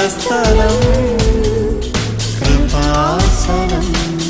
സ്ഥലം കൃപാസനം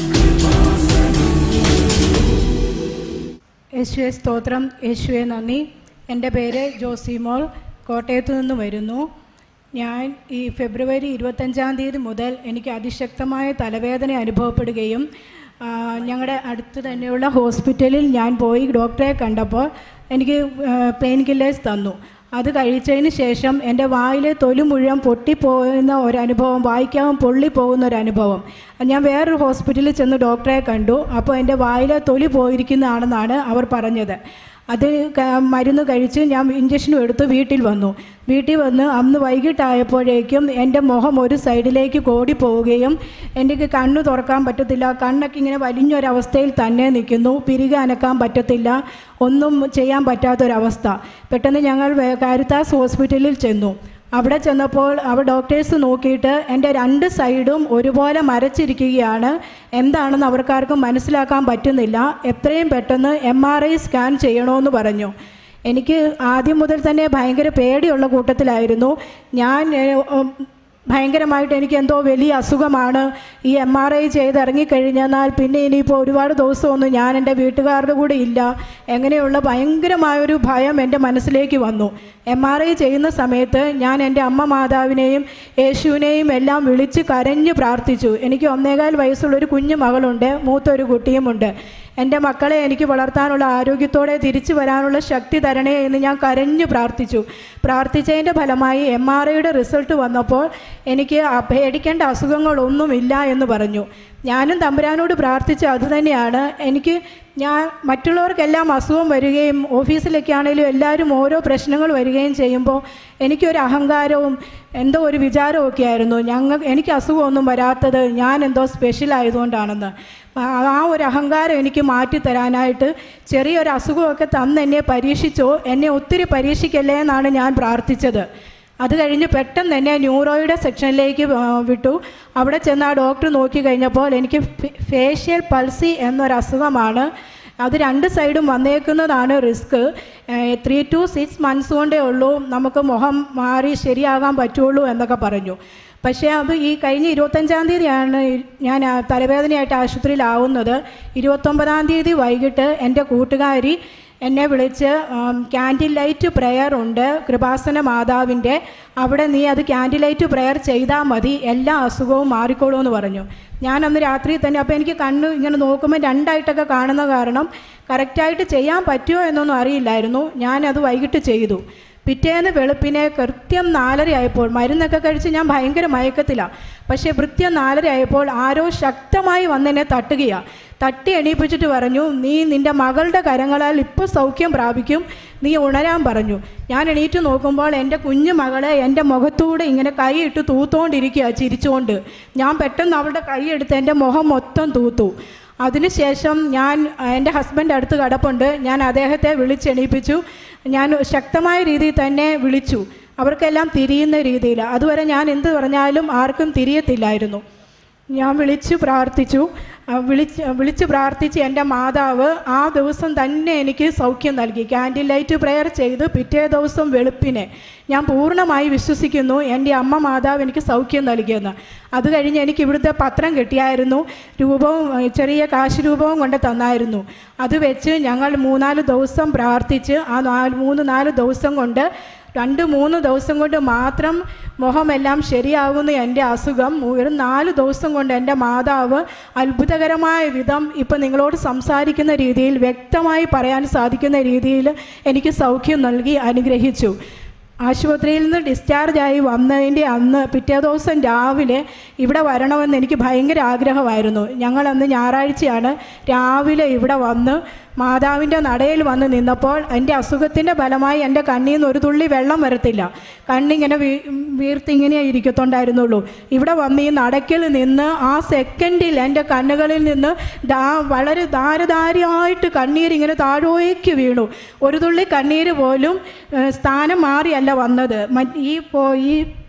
യേശുവെ സ്തോത്രം യേശുവെ നന്ദി എൻ്റെ പേര് ജോസിമോൾ കോട്ടയത്തു നിന്ന് വരുന്നു ഞാൻ ഈ ഫെബ്രുവരി ഇരുപത്തഞ്ചാം തീയതി മുതൽ എനിക്ക് അതിശക്തമായ തലവേദന അനുഭവപ്പെടുകയും ആ, ഞങ്ങളുടെ അടുത്ത് തന്നെയുള്ള ഹോസ്പിറ്റലിൽ ഞാൻ പോയി ഡോക്ടറെ കണ്ടപ്പോൾ എനിക്ക് പെയിൻ കില്ലേഴ്സ് തന്നു അത് കഴിച്ചതിന് ശേഷം എൻ്റെ വായിലെ തൊലി മുഴുവൻ പൊട്ടിപ്പോകുന്ന ഒരനുഭവം വായിക്കാൻ പൊള്ളിപ്പോകുന്ന ഒരനുഭവം ഞാൻ വേറൊരു ഹോസ്പിറ്റലിൽ ചെന്ന് ഡോക്ടറെ കണ്ടു അപ്പോൾ എൻ്റെ വായിലെ തൊലി പോയിരിക്കുന്നതാണെന്നാണ് അവർ പറഞ്ഞത് അത് ക- മരുന്ന് കഴിച്ച് ഞാൻ ഇഞ്ചക്ഷനും എടുത്ത് വീട്ടിൽ വന്നു വീട്ടിൽ വന്ന് അന്ന് വൈകിട്ടായപ്പോഴേക്കും എൻ്റെ മുഖം ഒരു സൈഡിലേക്ക് കോടി പോവുകയും എനിക്ക് കണ്ണ് തുറക്കാൻ പറ്റത്തില്ല കണ്ണൊക്കെ ഇങ്ങനെ വലിഞ്ഞൊരവസ്ഥയിൽ തന്നെ നിൽക്കുന്നു പിരികെ അനക്കാൻ പറ്റത്തില്ല ഒന്നും ചെയ്യാൻ പറ്റാത്തൊരവസ്ഥ പെട്ടെന്ന് ഞങ്ങൾ വേ- കാരിത്താസ് ഹോസ്പിറ്റലിൽ ചെന്നു അവിടെ ചെന്നപ്പോൾ അവിടെ ഡോക്ടേഴ്സ് നോക്കിയിട്ട് എൻ്റെ രണ്ട് സൈഡും ഒരുപോലെ മരച്ചിരിക്കുകയാണ് എന്താണെന്ന് അവർക്കാർക്കും മനസ്സിലാക്കാൻ പറ്റുന്നില്ല എത്രയും പെട്ടെന്ന് എം ആർ ഐ സ്കാൻ ചെയ്യണമെന്ന് പറഞ്ഞു എനിക്ക് ആദ്യം മുതൽ തന്നെ ഭയങ്കര പേടിയുള്ള കൂട്ടത്തിലായിരുന്നു ഞാൻ ഏഹ്, ഉം, ഭയങ്കരമായിട്ട് എനിക്ക് എന്തോ വലിയ അസുഖമാണ് ഈ എം ആർ ഐ ചെയ്ത് ഇറങ്ങിക്കഴിഞ്ഞാൽ പിന്നെ ഇനിയിപ്പോൾ ഒരുപാട് ദിവസമൊന്നും ഞാൻ എൻ്റെ വീട്ടുകാരുടെ കൂടെ ഇല്ല എങ്ങനെയുള്ള ഭയങ്കരമായൊരു ഭയം എൻ്റെ മനസ്സിലേക്ക് വന്നു എം ആർ ഐ ചെയ്യുന്ന സമയത്ത് ഞാൻ എൻ്റെ അമ്മ മാതാവിനെയും യേശുവിനെയും എല്ലാം വിളിച്ച് കരഞ്ഞ് പ്രാർത്ഥിച്ചു എനിക്ക് ഒന്നേകാൽ വയസ്സുള്ളൊരു കുഞ്ഞു മകളുണ്ട് മൂത്തൊരു കുട്ടിയുമുണ്ട് എൻ്റെ മക്കളെ എനിക്ക് വളർത്താനുള്ള ആരോഗ്യത്തോടെ തിരിച്ചു വരാനുള്ള ശക്തി തരണേ എന്ന് ഞാൻ കരഞ്ഞു പ്രാർത്ഥിച്ചു പ്രാർത്ഥിച്ചതിൻ്റെ ഫലമായി എം ആർ ഐയുടെ റിസൾട്ട് വന്നപ്പോൾ എനിക്ക് ആ പേടിക്കേണ്ട അസുഖങ്ങളൊന്നുമില്ല എന്ന് പറഞ്ഞു ഞാനും തമ്പുരാനോട് പ്രാർത്ഥിച്ച അതുതന്നെയാണ് എനിക്ക് ഞാൻ മറ്റുള്ളവർക്കെല്ലാം അസുഖം വരികയും ഓഫീസിലൊക്കെ ആണെങ്കിലും എല്ലാവരും ഓരോ പ്രശ്നങ്ങൾ വരികയും ചെയ്യുമ്പോൾ എനിക്കൊരു അഹങ്കാരവും എന്തോ ഒരു വിചാരവും ഒക്കെ ആയിരുന്നു ഞങ്ങൾ എനിക്ക് അസുഖമൊന്നും വരാത്തത് ഞാൻ എന്തോ സ്പെഷ്യൽ ആയതുകൊണ്ടാണെന്ന് ആ ആ ഒരു അഹങ്കാരം എനിക്ക് മാറ്റിത്തരാനായിട്ട് ചെറിയൊരു അസുഖമൊക്കെ തന്ന് എന്നെ പരീക്ഷിച്ചോ എന്നെ ഒത്തിരി പരീക്ഷിക്കല്ലേ എന്നാണ് ഞാൻ പ്രാർത്ഥിച്ചത് അത് കഴിഞ്ഞ് പെട്ടെന്ന് തന്നെ ന്യൂറോയുടെ സെക്ഷനിലേക്ക് ആ, വിട്ടു അവിടെ ചെന്ന് ആ ഡോക്ടർ നോക്കി കഴിഞ്ഞപ്പോൾ എനിക്ക് ഫേഷ്യൽ പൾസി എന്നൊരു അസുഖമാണ് അത് രണ്ട് സൈഡും വന്നേക്കുന്നതാണ് risk three to six months കൊണ്ടേ ഉള്ളൂ നമുക്ക് മുഖം മാറി ശരിയാകാൻ പറ്റുള്ളൂ എന്നൊക്കെ പറഞ്ഞു പക്ഷേ അത് ഈ കഴിഞ്ഞ ഇരുപത്തഞ്ചാം തീയതിയാണ് ഞാൻ ആ തലവേദനയായിട്ട് ആശുപത്രിയിലാവുന്നത് ഇരുപത്തൊമ്പതാം തീയതി വൈകിട്ട് എൻ്റെ കൂട്ടുകാരി എന്നെ വിളിച്ച് ക്യാൻഡിൽ ലൈറ്റ് പ്രെയർ ഉണ്ട് കൃപാസന മാതാവിൻ്റെ അവിടെ നീ അത് ക്യാൻഡിൽ ലൈറ്റ് പ്രെയർ ചെയ്താൽ മതി എല്ലാ അസുഖവും മാറിക്കോളൂ എന്ന് പറഞ്ഞു ഞാൻ അന്ന് രാത്രി തന്നെ അപ്പോൾ എനിക്ക് കണ്ണ് ഇങ്ങനെ നോക്കുമ്പോൾ രണ്ടായിട്ടൊക്കെ കാണുന്ന കാരണം കറക്റ്റായിട്ട് ചെയ്യാൻ പറ്റുമോ എന്നൊന്നും അറിയില്ലായിരുന്നു ഞാനത് വൈകിട്ട് ചെയ്തു പിറ്റേന്ന് വെളുപ്പിനെ കൃത്യം നാലര ആയപ്പോൾ മരുന്നൊക്കെ കഴിച്ച് ഞാൻ ഭയങ്കര മയക്കത്തിലാണ് പക്ഷേ കൃത്യം നാലര ആയപ്പോൾ ആരോ ശക്തമായി വന്നെന്നെ തട്ടുകയാണ് തട്ടി എണീപ്പിച്ചിട്ട് പറഞ്ഞു നീ നിൻ്റെ മകളുടെ കരങ്ങളാൽ ഇപ്പോൾ സൗഖ്യം പ്രാപിക്കും നീ ഉണരാൻ പറഞ്ഞു ഞാൻ എണീറ്റ് നോക്കുമ്പോൾ എൻ്റെ കുഞ്ഞു മകളെ എൻ്റെ മുഖത്തൂടെ ഇങ്ങനെ കൈയിട്ട് തൂത്തുകൊണ്ടിരിക്കുക ചിരിച്ചുകൊണ്ട് ഞാൻ പെട്ടെന്ന് അവളുടെ കൈ എടുത്ത് എൻ്റെ മുഖം മൊത്തം തൂത്തു അതിനുശേഷം ഞാൻ എൻ്റെ ഹസ്ബൻഡ് അടുത്ത് കിടപ്പുണ്ട് ഞാൻ അദ്ദേഹത്തെ വിളിച്ചെണീപ്പിച്ചു ഞാൻ ശക്തമായ രീതിയിൽ തന്നെ വിളിച്ചു അവർക്കെല്ലാം തിരിയുന്ന രീതിയിൽ അതുവരെ ഞാൻ എന്ത് പറഞ്ഞാലും ആർക്കും തിരിയത്തില്ലായിരുന്നു ഞാൻ വിളിച്ചു പ്രാർത്ഥിച്ചു ആ, വിളിച്ച് വിളിച്ച് പ്രാർത്ഥിച്ച് എൻ്റെ മാതാവ് ആ ദിവസം തന്നെ എനിക്ക് സൗഖ്യം നൽകി ക്യാൻഡിൽ ലൈറ്റ് പ്രെയർ ചെയ്ത് പിറ്റേ ദിവസം വെളുപ്പിനെ ഞാൻ പൂർണ്ണമായി വിശ്വസിക്കുന്നു എൻ്റെ അമ്മ മാതാവ് എനിക്ക് സൗഖ്യം നൽകിയെന്ന് അത് കഴിഞ്ഞ് എനിക്ക് ഇവിടുത്തെ പത്രം കിട്ടിയായിരുന്നു രൂപവും ഏ, ചെറിയ കാശ് രൂപവും കൊണ്ട് തന്നായിരുന്നു അത് വെച്ച് ഞങ്ങൾ മൂന്നാല് ദിവസം പ്രാർത്ഥിച്ച് ആ നാല് മൂന്ന് നാല് ദിവസം കൊണ്ട് രണ്ട് മൂന്ന് ദിവസം കൊണ്ട് മാത്രം മുഖമെല്ലാം ശരിയാകുന്ന എൻ്റെ അസുഖം ഒരു നാല് ദിവസം കൊണ്ട് എൻ്റെ മാതാവ് അത്ഭുതകരമായ വിധം ഇപ്പം നിങ്ങളോട് സംസാരിക്കുന്ന രീതിയിൽ വ്യക്തമായി പറയാൻ സാധിക്കുന്ന രീതിയിൽ എനിക്ക് സൗഖ്യം നൽകി അനുഗ്രഹിച്ചു ആശുപത്രിയിൽ നിന്ന് ഡിസ്ചാർജ് ആയി വന്നതിൻ്റെ അന്ന് പിറ്റേ ദിവസം രാവിലെ ഇവിടെ വരണമെന്ന് എനിക്ക് ഭയങ്കര ആഗ്രഹമായിരുന്നു ഞങ്ങൾ അന്ന് ഞായറാഴ്ചയാണ് രാവിലെ ഇവിടെ വന്ന് മാതാവിൻ്റെ നടയിൽ വന്ന് നിന്നപ്പോൾ എൻ്റെ അസുഖത്തിൻ്റെ ഫലമായി എൻ്റെ കണ്ണിൽ നിന്ന് ഒരു തുള്ളി വെള്ളം വരത്തില്ല കണ്ണിങ്ങനെ വീ വീർത്തിങ്ങനെ ഇരിക്കത്തുണ്ടായിരുന്നുള്ളൂ ഇവിടെ വന്ന് ഈ നടക്കിൽ നിന്ന് ആ സെക്കൻഡിൽ എൻ്റെ കണ്ണുകളിൽ നിന്ന് ദാ വളരെ ധാരധാരയായിട്ട് കണ്ണീരിങ്ങനെ താഴേക്ക് വീണു ഒരു തുള്ളി കണ്ണീര് പോലും ഏഹ്, സ്ഥാനം മാറിയല്ല വന്നത് മറ്റ് ഈ പോ ഈ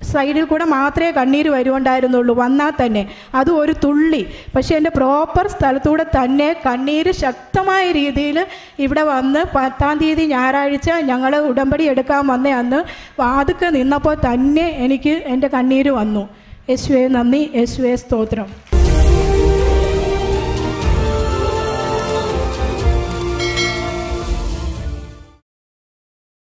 സൈഡിൽ കൂടെ മാത്രമേ കണ്ണീര് വരുമുണ്ടായിരുന്നുള്ളൂ വന്നാൽ തന്നെ അത് ഒരു തുള്ളി പക്ഷേ എൻ്റെ പ്രോപ്പർ സ്ഥലത്തൂടെ തന്നെ കണ്ണീര് ശക്തമായ രീതിയിൽ ഇവിടെ വന്ന് പത്താം തീയതി ഞായറാഴ്ച ഞങ്ങൾ ഉടമ്പടി എടുക്കാൻ വന്ന അന്ന് വാതുക്കെ നിന്നപ്പോൾ തന്നെ എനിക്ക് എൻ്റെ കണ്ണീര് വന്നു യേശുവെ നന്ദി യേശുവെ സ്തോത്രം